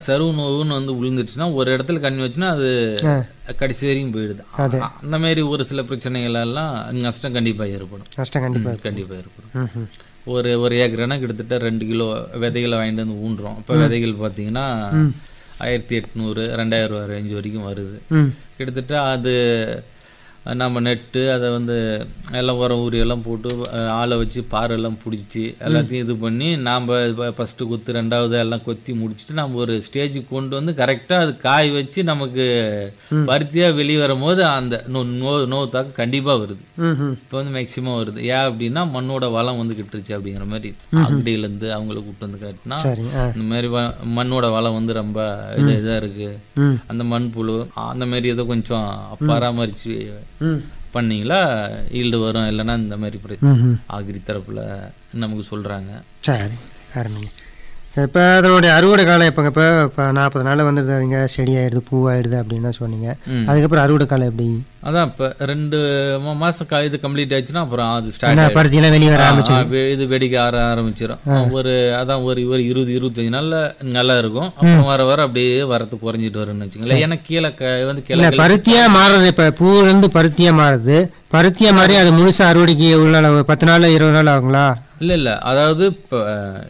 சருவு நோவுன்னு வந்து விழுந்துருச்சுன்னா ஒரு இடத்துல கண்ணி வச்சுன்னா அது ஆ கடைசி வரைக்கும் போயிடுது அ- அந்த மாதிரி ஒரு சில பிரச்சனைகள் எல்லாம் நஷ்டம் கண்டிப்பாக ஏற்படும் நஷ்டம் கண்டிப்பாக கண்டிப்பாக ஏற்படும் ம் ம் ஒரு ஒரு ஏக்கர்னா கிட்டத்தட்ட ரெண்டு கிலோ விதைகளை வாங்கிட்டு வந்து ஊன்றோம் இப்போ விதைகள் பார்த்தீங்கன்னா ஆயிரத்தி எட்நூறு ரெண்டாயிரம் ரூபா ரேஞ்ச் வரைக்கும் வருது ம் கிட்டத்தட்ட அது நம்ம நெட்டு அதை வந்து எல்லாம் உரம் ஊறி எல்லாம் போட்டு அஹ், ஆளை வச்சு பாறை எல்லாம் பிடிச்சி எல்லாத்தையும் இது பண்ணி நாம் ஃபஸ்ட்டு குத்து ரெண்டாவது எல்லாம் கொத்தி முடிச்சுட்டு நம்ம ஒரு ஸ்டேஜுக்கு கொண்டு வந்து கரெக்டாக அது காய் வச்சு நமக்கு பருத்தியாக வெளியே வரும்போது அந்த நோ நோ நோவு தாக்கம் கண்டிப்பாக வருது ம் ம் இப்போ வந்து மேக்சிமம் வருது ஏன் அப்படின்னா மண்ணோட வளம் வந்து கிட்டுருச்சு அப்படிங்கிற மாதிரி அங்கடியிலேருந்து அவங்கள கூப்பிட்டு வந்து காட்டினா சரி ஆ இந்த மாதிரி வ- மண்ணோட வளம் வந்து ரொம்ப இது இதாக இருக்குது ம் அந்த மண்புழு அந்த மாதிரி ஏதோ கொஞ்சம் பராமரித்து ம் பண்ணீங்களா ஈல்டு வரும் இல்லைன்னா இந்த மாதிரி பிர- ம் ம் ஆகிரி தரப்பில் நமக்கு சொல்கிறாங்க சரி ஆரம்பிங்க இப்போ அதனுடைய அறுவடை காலம் எப்போங்க இப்போ இப்போ நாற்பது நாள் வந்துடுதுங்க செடி ஆயிடுது பூ ஆயிடுது அப்படின்னு சொன்னீங்க ம். அதுக்கப்புறம் அறுவடை காலம் எப்படி அதான் இப்போ ரெண்டு மா- மாசம் கா இது கம்ப்ளீட் ஆச்சுன்னா அப்புறம் அது ஸ்டார்ட் என்ன பருத்தியெல்லாம் வெளியே வர ஆரம்பிச்சு இது வெடிக்க ஆர ஆரம்பிச்சிடும் ஒரு அதான் ஒரு ஒரு இருபது இருபத்தஞ்சு நாள்ல நல்லா இருக்கும் அப்புறம் வர வர அப்படியே வரத்து குறைஞ்சிட்டு வரும்னு வச்சுங்களேன் ஏன்னா கீழே க வந்து இல்லை கிளை பருத்தியா மாறுறது இப்போ பூவிலேருந்து பருத்தியா மாறுது பருத்தியா மாறி அது முழுசா அறுவடைக்கு உள்ள அளவு பத்து நாள் இருபது நாள் ஆகுங்களா இல்லை இல்லை அதாவது இப்போ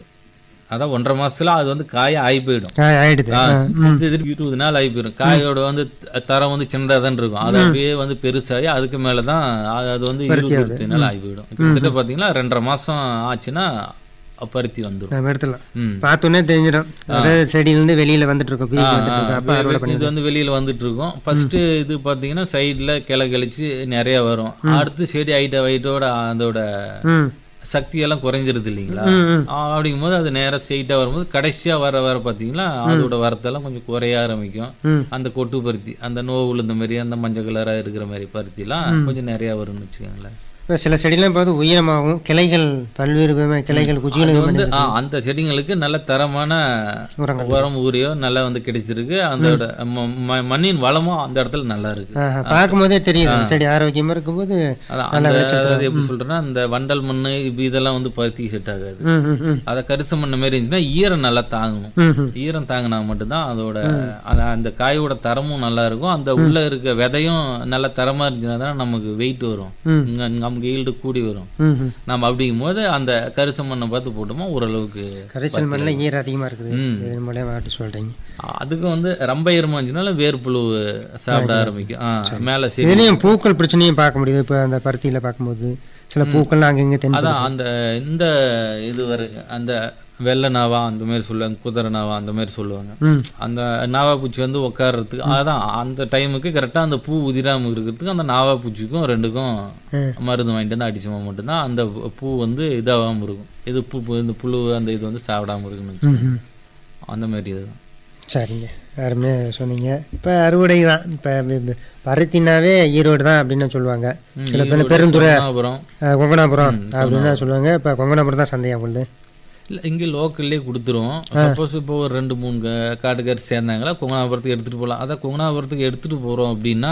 அதான் ஒன்றரை மாசத்துல அது வந்து காய ஆகி போயிடும் ஆ, ஆயிடுது ஆ, இது இது இருபது நாள் ஆகி போயிடும் காயோட வந்து த- தரம் வந்து சின்னதாக தான் இருக்கும் அது அப்படியே வந்து பெருசாகி அதுக்கு மேலே தான் அது அது வந்து இருபது இருபத்தி நாள் ஆகி போயிடும் கிட்டத்தட்ட பார்த்தீங்கன்னா ரெண்டரை மாசம் ஆச்சுன்னா பருத்தி வந்துடும் நம்ம எடுத்துலாம் ம் பார்த்தோன்னே தெரிஞ்சிடும் அதாவது செடியிலேருந்து வெளியில வந்துட்டு இருக்கோம் பீஸ் வந்துட்டு இருக்கு அப்போ அறுவடை பண்ணி இது வந்து வெளியில வந்துட்டு இருக்கும் ஃபர்ஸ்ட் இது பாத்தீங்கன்னா சைடுல கிளை கழிச்சு நிறைய வரும் அடுத்து செடி ஹைட்ட ஹைட்டோட அதோட ம் சக்தி எல்லாம் குறைஞ்சிருது இல்லைங்களா ம், ம். ஆ, அப்படிங்கும்போது அது நேரா ஸ்ட்ரெயிட்டாக வரும்போது கடைசியா வர வர பார்த்தீங்கன்னா அதோட வரத்தெல்லாம் கொஞ்சம் குறைய ஆரம்பிக்கும் ம் அந்த கொட்டு பருத்தி அந்த நோவு விழுந்த மாதிரி அந்த மஞ்சள் கலராக இருக்கிற மாதிரி பருத்திலாம் கொஞ்சம் நிறையா வரும்னு வச்சுக்கோங்களேன் இப்போ சில செடிலாம் பார்த்து உயரமாகும் கிளைகள் பல்வேறு விதமான கிளைகள் குச்சிகள் அது வந்து ஆ, அந்த செடிங்களுக்கு நல்ல தரமான உரங்கள். உரம் ஊரியோ நல்லா வந்து கிடைச்சிருக்கு அதோட ம- ம- மண்ணின் வளமும் அந்த இடத்துல நல்லா இருக்கு ஆஹா, பார்க்கும்போதே தெரியுது செடி ஆரோக்கியமா இருக்கும்போது அதான் அந்த அதாவது எப்படி சொல்றேன்னா அந்த வண்டல் மண் இப்ப இதெல்லாம் வந்து பருத்தி செட் ஆகாது ம் ம் ம் அதை கரிச மண் மாதிரி இருந்துச்சுன்னா ஈரம் நல்லா தாங்கணும் ம் ம் ஈரம் தாங்கினா மட்டும்தான் அதோட அந்த- அந்த காயோட தரமும் நல்லா இருக்கும் அந்த உள்ள இருக்க விதையும் நல்ல தரமா இருந்துச்சுன்னா தான் நமக்கு வெயிட் வரும் ம். இங்க- நமக்கு ஈல்டு கூடி வரும் ம் ம் நம்ம அப்படிங்கும் போது அந்த கரிச மண்ணை பார்த்து போட்டோமா ஓரளவுக்கு கரைசல் மண்ணில் ஈரம் அதிகமாக இருக்குது ம். இது மூலியமாக ஆட்டு சொல்கிறீங்க அதுக்கு வந்து ரொம்ப ஈரமா இருந்துச்சுனால வேர்ப்புழு சாப்பிட ஆரம்பிக்கும் ஆ மேலே சரி இதுலேயும் பூக்கள் பிரச்சனையும் பார்க்க முடியுது இப்போ அந்த பருத்தியில் பார்க்கும்போது சில பூக்கள்லாம் அங்கங்கே தென் அதான் அந்த இந்த இது வரை அந்த வெள்ளை நாவா அந்த மாதிரி சொல்லுவாங்க குதிரை நாவா அந்த மாதிரி சொல்லுவாங்க ம் அந்த நாவா பூச்சி வந்து உட்கார்றதுக்கு அதான் அந்த டைமுக்கு கரெக்டாக அந்த பூ உதிராம இருக்கிறதுக்கு அந்த நாவா பூச்சிக்கும் ரெண்டுக்கும் ம். மருந்து வாங்கிட்டு வந்து அடிச்சோமா மட்டும்தான் அந்த பூ வந்து இதாகாம இருக்கும் இது பூ பூ- இந்த புழு அந்த இது வந்து சாப்பிடாம இருக்குன்னு ம் வச்சுக்கோங்க. ம் அந்த மாதிரி இதுதான் சரிங்க யாருமே சொன்னீங்க இப்போ அறுவடை தான் இப்போ பருத்தினாவே ஈரோடு தான் அப்படின்னு சொல்லுவாங்க சில பேர் பெருந்துறை அப்புறம் அஹ், கொங்கனாபுரம் அப்படின்னு சொல்லுவாங்க இப்போ கொங்கனாபுரம் தான் சந்தையா உங்களுக்கு இல்லை இங்கே லோக்கல்லே கொடுத்துருவோம் சப்போஸ் இப்போ ஒரு ரெண்டு மூணு க- காட்டுக்கார் சேர்ந்தாங்களா கொங்கனாபுரத்துக்கு எடுத்துகிட்டு போகலாம் அதான் கொங்கனாபுரத்துக்கு எடுத்துகிட்டு போகிறோம் அப்படின்னா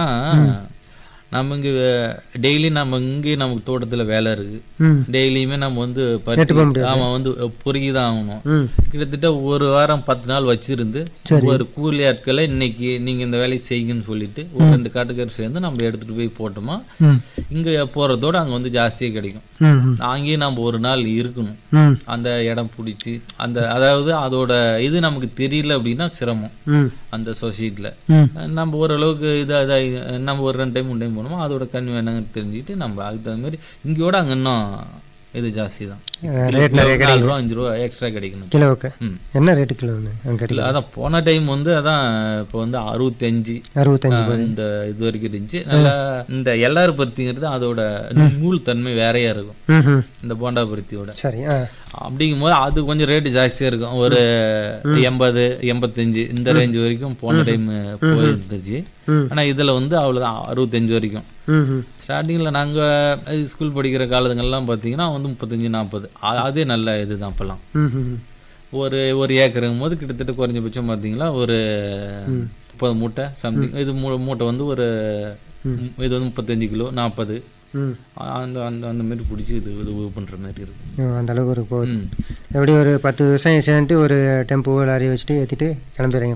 நம்ம இங்கே டெய்லி நம்ம இங்கே நமக்கு தோட்டத்தில் வேலை இருக்குது ம் டெய்லியுமே நம்ம வந்து போக பருத்தி ஆமாம் வந்து பொறுக்கி தான் ஆகணும் ம் கிட்டத்தட்ட ஒரு வாரம் பத்து நாள் வச்சிருந்து ஒரு கூலி ஆட்களை இன்னைக்கு நீங்கள் இந்த வேலையை செய்யுங்கன்னு சொல்லிட்டு ஒரு ரெண்டு காட்டுக்கார் சேர்ந்து நம்ம எடுத்துகிட்டு போய் போட்டோமா ம் இங்கே போகிறதோட அங்கே வந்து ஜாஸ்தியாக கிடைக்கும் ம் ம் அங்கேயே நம்ம ஒரு நாள் இருக்கணும் ம் அந்த இடம் பிடிச்சி அந்த அதாவது அதோட இது நமக்கு தெரியல அப்படின்னா சிரமம் ம் அந்த சொசைட்டியில் ம் நம்ம ஓரளவுக்கு இதாக இதாக நம்ம ஒரு ரெண்டு டைம் மூணு டைம் போனோமோ அதோட கண் என்னங்கன்னு தெரிஞ்சுக்கிட்டு நம்ம அதுக்கு தகுந்த மாதிரி இங்கேயோட அங்கே இன்னும் இது ஜாஸ்தி தான் ரேட் நிறைய நாலு ரூபா அஞ்சு ரூபா எக்ஸ்ட்ரா கிடைக்கணும் கிலோவுக்கு ம் என்ன ரேட்டு கிலோன்னு அங்கே கிடைக்கும் இல்லை அதான் போன டைம் வந்து அதான் இப்போ வந்து அறுபத்தஞ்சு அறுபத்தஞ்சு ஆஹ், இந்த இது வரைக்கும் இருந்துச்சு நல்லா இந்த எல்லாரும் பருத்திங்கிறது அதோட நூல் தன்மை வேறையா இருக்கும் ம் ம் இந்த போண்டா பருத்தியோட சரி ஆ அப்படிங்கும் போது அது கொஞ்சம் ரேட்டு ஜாஸ்தியாக இருக்கும் ஒரு எண்பது எண்பத்தஞ்சு இந்த ரேஞ்ச் வரைக்கும் போன டைம் போயிருந்துச்சு ம். ஆனால் இதில் வந்து அவ்வளோதான் அறுபத்தஞ்சு வரைக்கும் ம் ம் ஸ்டார்டிங்கில் நாங்கள் ஸ்கூல் படிக்கிற காலத்துங்கள்லாம் பார்த்தீங்கன்னா வந்து முப்பத்தஞ்சு நாற்பது அதே நல்ல இதுதான் அப்போல்லாம் ம் ம் ஒரு ஒரு ஏக்கருங்கும் போது கிட்டத்தட்ட குறைஞ்சபட்சம் பார்த்தீங்கன்னா ஒரு முப்பது மூட்டை சம்திங் இது மூ மூட்டை வந்து ஒரு இது வந்து முப்பத்தஞ்சு கிலோ நாற்பது ம் அந்த அந்த அந்த மாதிரி பிடிச்சி இது இது இது பண்ணுற மாதிரி இருக்கும் ஓ, அந்த அளவுக்கு ஒரு போகுது ம் எப்படி ஒரு பத்து விவசாயம் சேர்ந்துட்டு ஒரு டெம்போ லாரி வச்சுட்டு ஏற்றிட்டு கிளம்பிடுறீங்க